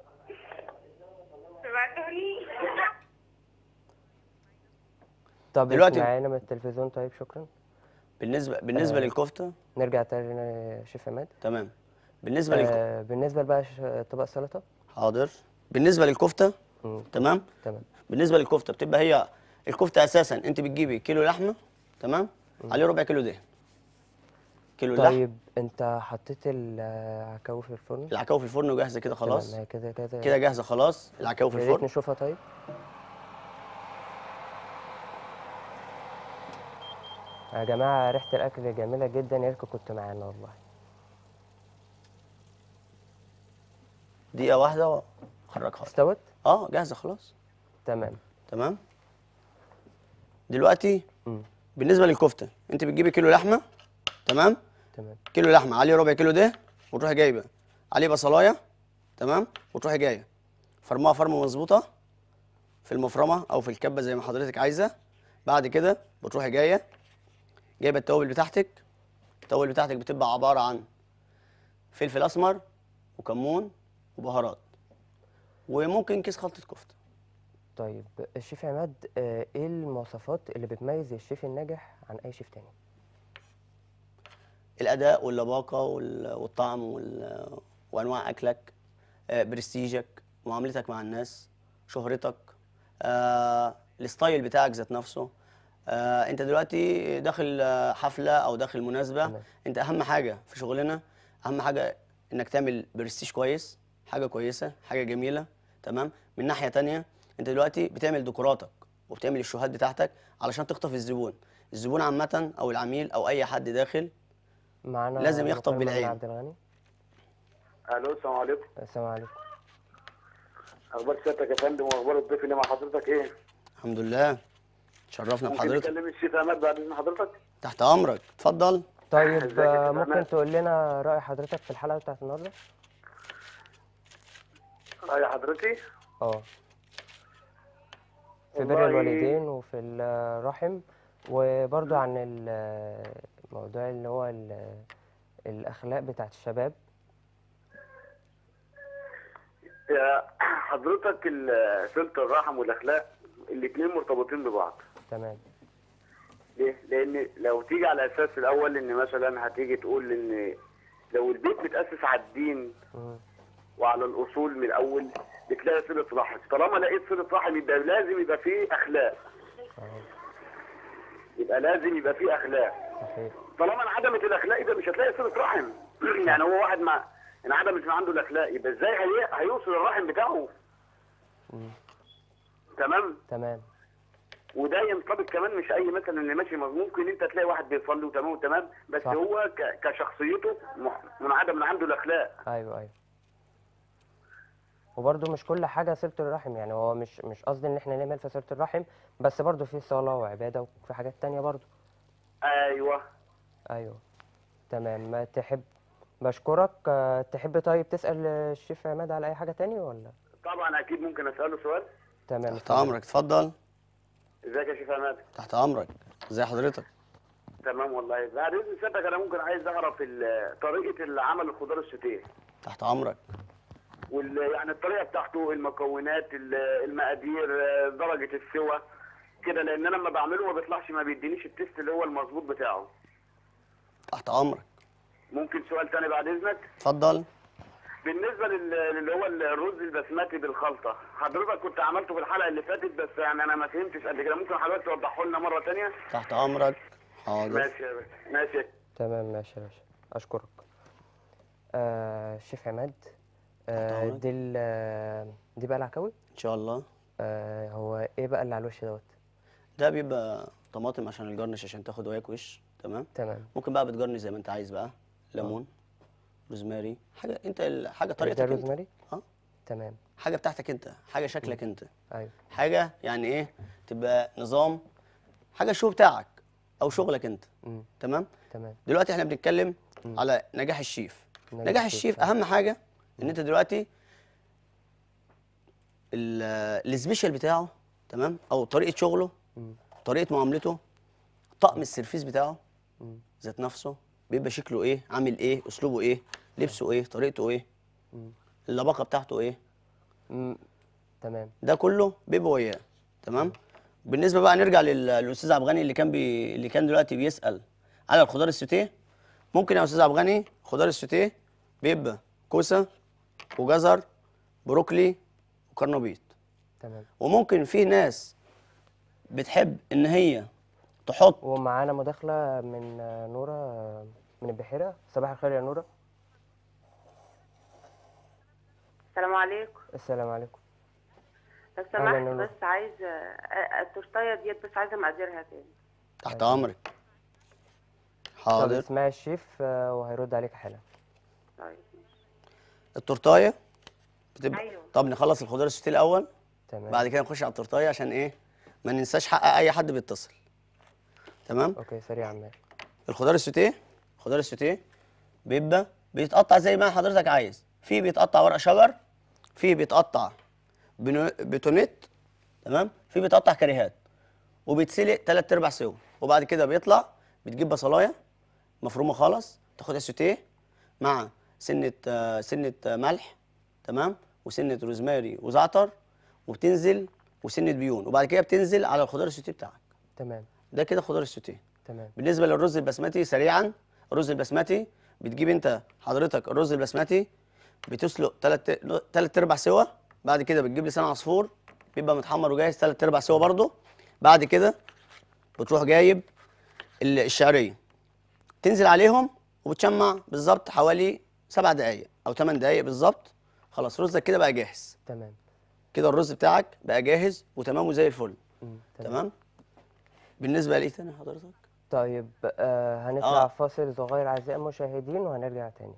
سمعتوني طب دلوقتي- اسمعينا من التلفزيون طيب شكرا بالنسبه بالنسبه آه. للكفته نرجع تاني يا شيف عماد تمام بالنسبه للكفته آه بالنسبه بقى ش- طبق السلطه حاضر بالنسبه للكفته مم، تمام تمام بالنسبه للكفته بتبقى هي الكفته اساسا انت بتجيبي كيلو لحمه تمام عليه ربع كيلو دهن كيلو اللحم طيب انت حطيت العكاوي في الفرن العكاوي في الفرن وجاهزه كده خلاص تمام هي كده كده كده جاهزه خلاص العكاوي في يا ريت الفرن نشوفها طيب يا جماعة ريحة الأكل جميلة جدا يا ريتكم كنتوا معانا والله دقيقه واحده وخرجها استوت؟ اه جاهزه خلاص تمام تمام دلوقتي مم. بالنسبه للكفته انت بتجيبي كيلو لحمه تمام تمام كيلو لحمه عليه ربع كيلو ده وتروحي جايبه عليه بصلايه تمام وتروحي جايه فرمها فرمه مظبوطه في المفرمه او في الكبه زي ما حضرتك عايزه بعد كده بتروحي جايه جايبه التوابل بتاعتك التوابل بتاعتك بتبقى عباره عن فلفل اسمر وكمون وبهارات وممكن كيس خلطه كفته طيب الشيف عماد آه، ايه المواصفات اللي بتميز الشيف الناجح عن أي شيف تاني؟ الاداء واللباقه وال- والطعم وال- وانواع اكلك آه، برستيجك معاملتك مع الناس شهرتك آه، الستايل بتاعك ذات نفسه آه، انت دلوقتي داخل آه، حفله او داخل مناسبه تمام. انت اهم حاجه في شغلنا اهم حاجه انك تعمل برستيج كويس حاجه كويسه حاجه جميله تمام من ناحيه تانية انت دلوقتي بتعمل ديكوراتك وبتعمل الشوهات بتاعتك علشان تخطف الزبون الزبون عامه او العميل او اي حد داخل معانا لازم يخطف مكالمة من بالعين. عبد الغني الو السلام عليكم السلام عليكم اخبار سيادتك يا فندم واخبار الضيف اللي مع حضرتك ايه؟ الحمد لله تشرفنا ممكن بحضرتك نكلم الشيف عماد بعد اذن حضرتك؟ تحت امرك اتفضل طيب ازيك يا آه، شيف ممكن عماد؟ تقول لنا رأي حضرتك في الحلقة بتاعت النهاردة؟ يا حضرتي اه في بر والله- الوالدين وفي الرحم وبرضو عن ال- الموضوع اللي هو ال- الأخلاق بتاعت الشباب يا حضرتك ال- صله الرحم والاخلاق الاثنين مرتبطين ببعض تمام ليه؟ لان لو تيجي على اساس الاول ان مثلا هتيجي تقول ان لو البيت متاسس على الدين مم. وعلى الاصول من الاول بتلاقي صله رحم طالما لقيت صله رحم يبقى لازم يبقى فيه اخلاق اه يبقى لازم يبقى فيه اخلاق صحيح طالما انعدمت الاخلاق يبقى مش هتلاقي صله رحم يعني هو واحد ما انعدمت من عنده الاخلاق يبقى ازاي هي... هيوصل الرحم بتاعه مم. تمام تمام وده ينطبق كمان مش اي مثلا اللي ماشي مظلوم ممكن انت تلاقي واحد بيصلي وتمام وتمام بس صح. هو ك... كشخصيته مح- منعدم من عنده الاخلاق ايوه ايوه وبرضو مش كل حاجة صلة الرحم يعني هو مش مش قصدي ان احنا نعمل في صلة الرحم بس برضو في صلاة وعبادة وفي حاجات تانية برضو ايوه ايوه تمام ما تحب بشكرك آه، تحب طيب تسأل الشيف عماد على أي حاجة تاني ولا طبعا اكيد ممكن اساله سؤال تمام تحت اتفضل. امرك اتفضل ازيك يا شيخ عماد تحت امرك ازي حضرتك تمام والله بعد اذن سيادتك انا ممكن عايز اعرف ال- طريقه عمل الخضار السوتيه تحت امرك وال يعني الطريقه بتاعته المكونات ال- المقادير آه، درجه السوى كده لان انا لما بعمله ما بيطلعش ما بيدينيش التيست اللي هو المظبوط بتاعه تحت امرك ممكن سؤال تاني بعد اذنك اتفضل بالنسبه لل- اللي هو الرز البسمتي بالخلطه حضرتك كنت عملته في الحلقه اللي فاتت بس يعني انا ما فهمتش قد كده ممكن حضرتك توضحه لنا مره تانية تحت امرك حاضر ماشي يا باشا ماشي يا تمام ماشي يا باشا أشكرك آه الشيف عماد آه أمرك. دي ال- آه، دي بقى العكاوي ان شاء الله آه هو إيه بقى اللي على الوش دوت ده بيبقى طماطم عشان الجرنش عشان تاخد وياك وش تمام تمام ممكن بقى بتجرنش زي ما انت عايز بقى ليمون روزماري حاجه انت ال- حاجه ده طريقتك انت روزماري اه تمام حاجه بتاعتك انت حاجه شكلك انت أيوه حاجه يعني ايه تبقى نظام حاجه شو بتاعك او شغلك انت مم. تمام تمام دلوقتي احنا بنتكلم على نجاح الشيف نجاح نجاح الشيف، الشيف آه. اهم حاجه ان انت دلوقتي ال- السبيشال بتاعه تمام او طريقه شغله طريقه معاملته طقم السيرفيس بتاعه ذات نفسه بيبقى شكله ايه عامل ايه اسلوبه ايه لبسه ايه طريقته ايه اللباقه بتاعته ايه مم. تمام ده كله بيبقى وياه تمام بالنسبه بقى نرجع لل- للاستاذ عبد الغني اللي كان بي... اللي كان دلوقتي بيسال على الخضار السوتيه ممكن يا استاذ عبد الغني خضار السوتيه بيبقى كوسه وجزر بروكلي وكرنبيط تمام وممكن في ناس بتحب ان هي تحط ومعانا مداخلة من آه، نورة آه، من البحيرة صباح الخير يا نورة السلام عليكم السلام عليكم لو أهلا سمحت نور. بس عايز التورتايه ديت بس عايزه مقاديرها تاني تحت امرك طب حاضر اسمعي الشيف آه، وهيرد عليك حالا طيب ماشي التورتايه بتبقى أيوة. طب نخلص الخضار السوتيه الاول تمام بعد كده نخش على التورتايه عشان ايه ما ننساش حق اي حد بيتصل تمام اوكي سريعا ماشي الخضار السوتيه الخضار السوتيه بيبقى بيتقطع زي ما حضرتك عايز في بيتقطع ورق شجر في بيتقطع بنو- بتونيت تمام في بيتقطع كريهات وبيتسلق تلات ارباع سوا وبعد كده بيطلع بتجيب بصلايه مفرومه خالص تاخدها سوتيه مع سنه آه، سنه آه، ملح تمام وسنه روزماري وزعتر وبتنزل وسنه بيون وبعد كده بتنزل على الخضار السوتيه بتاعك تمام ده كده خضار السوتيه تمام بالنسبه للرز البسمتي سريعا الرز البسمتي بتجيب انت حضرتك الرز البسمتي بتسلق تلات تلات ارباع سوا بعد كده بتجيب لسان عصفور بيبقى متحمر وجاهز تلات ارباع سوا برضه بعد كده بتروح جايب ال- الشعريه تنزل عليهم وبتشمع بالظبط حوالي سبع دقائق او ثمان دقائق بالظبط خلاص رزك كده بقى جاهز تمام كده الرز بتاعك بقى جاهز وتمام وزي الفل مم. تمام تمام بالنسبه لايه تاني حضرتك طيب آه هنطلع آه. فاصل صغير اعزائي المشاهدين وهنرجع تاني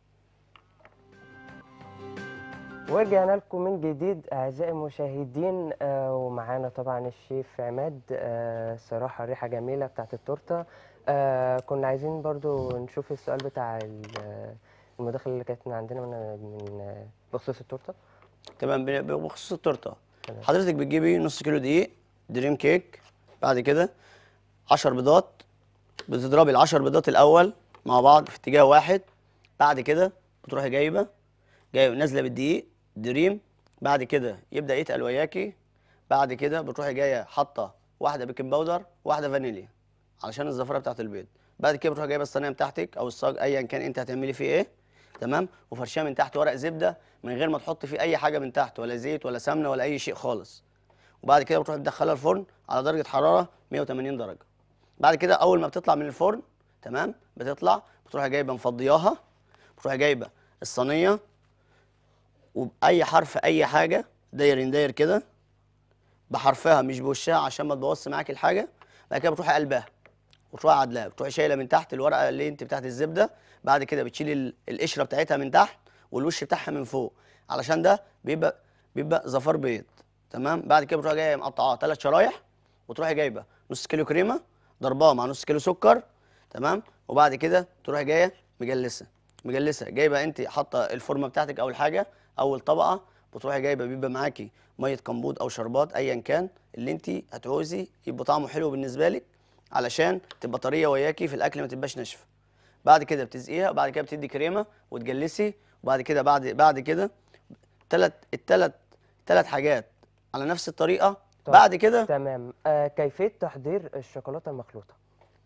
ورجعنا لكم من جديد اعزائي المشاهدين آه ومعانا طبعا الشيف عماد آه الصراحه ريحه جميله بتاعت التورته آه كنا عايزين برضو نشوف السؤال بتاع ال- آه، المداخله اللي كانت من عندنا من, من آه، بخصوص التورته تمام ب- بخصوص التورته تمام. حضرتك بتجيبي نص كيلو دقيق دريم كيك بعد كده 10 بيضات بتضربي ال 10 بيضات الاول مع بعض في اتجاه واحد بعد كده بتروحي جايبه جايبه نازله بالدقيق دريم بعد كده يبدا يتقل وياكي بعد كده بتروحي جايه حاطه واحده بيكنج باودر واحده فانيليا علشان الزفره بتاعت البيض بعد كده بتروحي جايبه الصينيه بتاعتك او الصاج ايا كان انت هتعملي فيه ايه تمام وفرشاه من تحت ورق زبده من غير ما تحط فيه اي حاجه من تحت ولا زيت ولا سمنه ولا اي شيء خالص وبعد كده بتروح تدخلها الفرن على درجه حراره 180 درجه بعد كده اول ما بتطلع من الفرن تمام بتطلع بتروح جايبه مفضياها بتروح جايبه الصينيه وباي حرف اي حاجه داير داير كده بحرفها مش بوشها عشان ما تبوظش معاك الحاجه بعد كده بتروحي قلبها وتروحي عدلها بتروحي شايله من تحت الورقه اللي انت بتاعت الزبده بعد كده بتشيلي ال- القشره بتاعتها من تحت والوش بتاعها من فوق علشان ده بيبقى بيبقى زفار بيض تمام بعد كده بتروحي جايه مقطعاها ثلاث شرايح وتروحي جايبه نص كيلو كريمه ضرباه مع نص كيلو سكر تمام وبعد كده تروح جايه مجلسه مجلسه جايبه انت حاطه الفورمه بتاعتك اول حاجه اول طبقه بتروحي جايبه بيبقى معاكي ميه كمبود او شربات ايا كان اللي انت هتعوزي يبقى طعمه حلو بالنسبه لك علشان تبقى طريه وياكي في الاكل ما تبقاش ناشفه بعد كده بتسقيها وبعد كده بتدي كريمه وتجلسي وبعد كده بعد بعد كده ثلاث الثلاث ثلاث حاجات على نفس الطريقه طب بعد كده تمام آه كيفية تحضير الشوكولاتة المخلوطة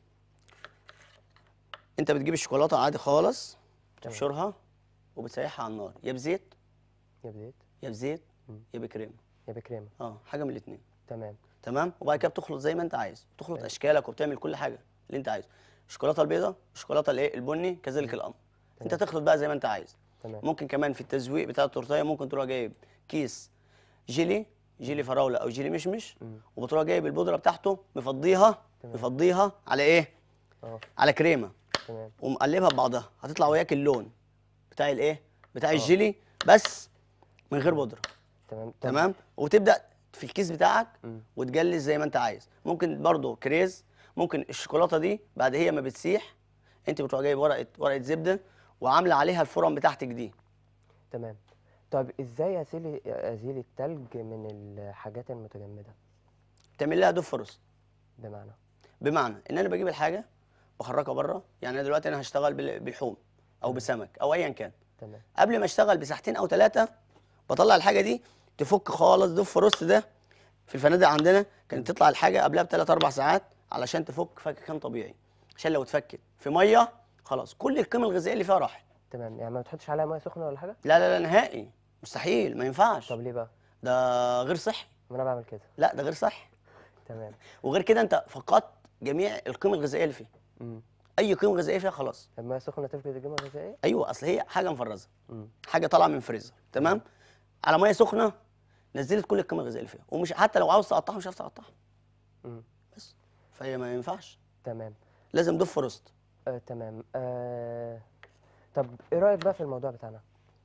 انت بتجيب الشوكولاته عادي خالص تبشرها وبتسيحها على النار يا بزيت يا بزيت يا بزيت مم. يا بكريمه يا بكريمة اه حاجه من الاثنين تمام تمام وبعد كده بتخلط زي ما انت عايز بتخلط طيب. اشكالك وبتعمل كل حاجه اللي انت عايزه الشوكولاته البيضاء الشوكولاته الايه البني كذلك الامر انت تمام. تخلط بقى زي ما انت عايز تمام ممكن كمان في التزويق بتاع التورتيه ممكن تروح جايب كيس جيلي جيلي فراوله او جيلي مشمش مم. وبتروح جايب البودره بتاعته مفضيها تمام. مفضيها على ايه اه على كريمه تمام ومقلبها ببعضها هتطلع وياك اللون بتاع الايه بتاع آه. الجيلي بس من غير بودره تمام طب- تمام وتبدا في الكيس بتاعك مم. وتجلس زي ما انت عايز ممكن برضو كريز ممكن الشوكولاته دي بعد هي ما بتسيح انت بتروح جايب ورقه ورقه زبده وعامله عليها الفرم بتاعتك دي تمام طب ازاي ازيل ازيل التلج من الحاجات المتجمدة تعمل لها دوب فروست بمعنى بمعنى ان انا بجيب الحاجه بخرجها بره يعني انا دلوقتي انا هشتغل بال- بالحوم او بسمك او ايا كان تمام قبل ما اشتغل بساعتين او ثلاثه بطلع الحاجه دي تفك خالص دوب فروست ده في الفنادق عندنا كانت تطلع الحاجه قبلها بثلاث اربع ساعات علشان تفك فككان طبيعي عشان لو اتفكت في ميه خلاص كل القيمه الغذائيه اللي فيها راحت تمام يعني ما بتحطش عليها ميه سخنة ولا حاجة لا لا لا نهائي مستحيل ما ينفعش طب ليه بقى ده غير صحي ما انا بعمل كده لا ده غير صحي تمام وغير كده انت فقدت جميع القيمه الغذائيه اللي فيها امم اي قيمه غذائيه فيها خلاص الميه سخنة تفقد القيمة الغذائية ايوه اصل هي حاجه مفرزه امم حاجه طالعه من فريزر تمام على ميه سخنه نزلت كل القيمه الغذائيه اللي فيها ومش حتى لو عاوز تقطعها مش هتعرف تقطعها امم بس فهي ما ينفعش تمام لازم دوب فروست آه تمام آه طب ايه رأيك بقى في الموضوع بتاعنا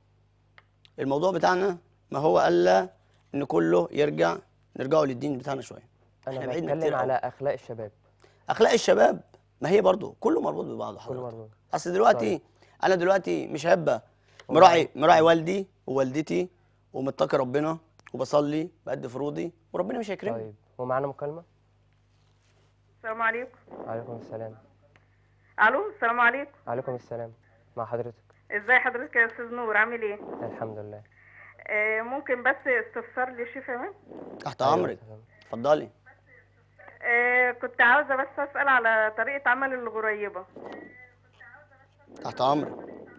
الموضوع بتاعنا ما هو الا ان كله يرجع نرجعوا للدين بتاعنا شويه انا احنا بعيدنا بتكلم كتير على على اخلاق الشباب اخلاق الشباب ما هي برضو كله مربوط ببعضه كل حضرتك مرة اصل دلوقتي طيب. انا دلوقتي مش هبقى مراعي مراعي والدي ووالدتي ومتقي ربنا وبصلي بأدي فروضي وربنا مش هيكرمني طيب ومعانا مكالمة السلام عليكم عليكم السلام الو السلام عليكم عليكم السلام مع حضرتك ازاي حضرتك يا استاذ نور عامل ايه الحمد لله آه ممكن بس استفسار لشيف امان تحت أيوة، امرك تمام. اتفضلي آه كنت عاوزه بس اسال على طريقه عمل الغريبه تحت امرك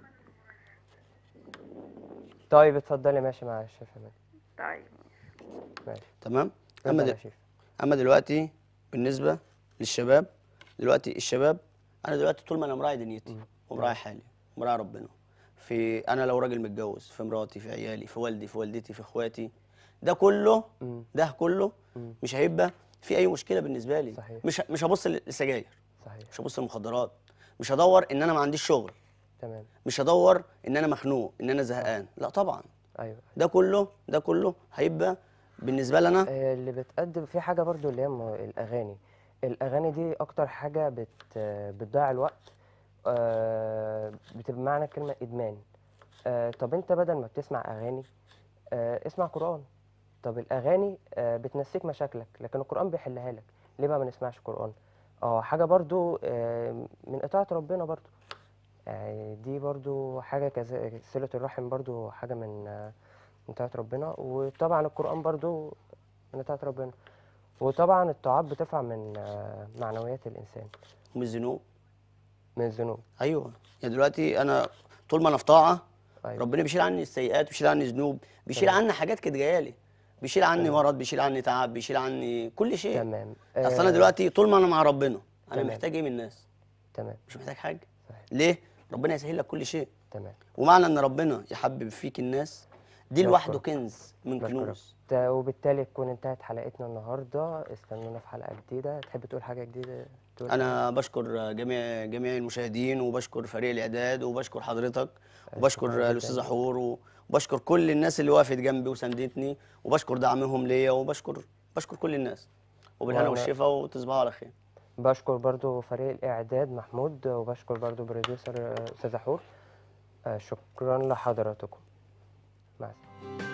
طيب اتفضلي ماشي مع الشيف امان طيب ماشي تمام اما اتفضل دل... يا شيف اما دلوقتي بالنسبه للشباب دلوقتي الشباب انا دلوقتي طول ما انا مراعي دنيتي ومراعي حالي ومراعي ربنا في انا لو راجل متجوز في مراتي في عيالي في والدي في والدتي في اخواتي ده كله مم. ده كله مم. مش هيبقى في اي مشكله بالنسبه لي صحيح. مش مش هبص للسجاير صحيح مش هبص للمخدرات مش هدور ان انا ما عنديش شغل تمام مش هدور ان انا مخنوق ان انا زهقان لا طبعا ايوه ده كله ده كله هيبقى بالنسبه لنا آه، اللي بتقدم في حاجة برضو اللي هي م- الأغاني الأغاني دي أكتر حاجة بت بتضيع الوقت آه، بتبقى معنى الكلمة إدمان آه، طب أنت بدل ما بتسمع أغاني آه، اسمع قرآن طب الأغاني آه، بتنسيك مشاكلك لكن القرآن بيحلها لك ليه بقى ما نسمعش قرآن اه حاجة برضو آه، من إطاعة ربنا برضو يعني دي برضو حاجة كذا صلة الرحم برضو حاجة من آه، من طاعة ربنا وطبعا القرآن برضو من طاعة ربنا وطبعا الطاعات بترفع من آه، معنويات الإنسان من الذنوب من الذنوب ايوه يعني دلوقتي انا طول ما انا في طاعه أيوة. ربنا بيشيل عني السيئات بيشيل عني ذنوب بيشيل تمام. عني حاجات كانت جايه لي بيشيل عني مرض بيشيل عني تعب بيشيل عني كل شيء تمام اصل انا آه، دلوقتي طول ما انا مع ربنا انا تمام. محتاج ايه من الناس تمام مش محتاج حاجه صحيح. ليه ربنا يسهل لك كل شيء تمام ومعنى ان ربنا يحبب فيك الناس دي لوحده بشكرك. كنز من بشكرك. كنوز تا- وبالتالي تكون انتهت حلقتنا النهارده استنونا في حلقة جديدة تحب تقول حاجة جديدة تقول انا بشكر جميع جميع المشاهدين وبشكر فريق الاعداد وبشكر حضرتك وبشكر جداً. الاستاذ حور وبشكر كل الناس اللي وقفت جنبي وساندتني وبشكر دعمهم ليا وبشكر بشكر كل الناس وبالهنا وأنا- والشفا وتصبحوا على خير بشكر برضو فريق الإعداد محمود وبشكر برضو بروديوسر آه، أستاذ حور آه، شكرا لحضراتكم مع السلامة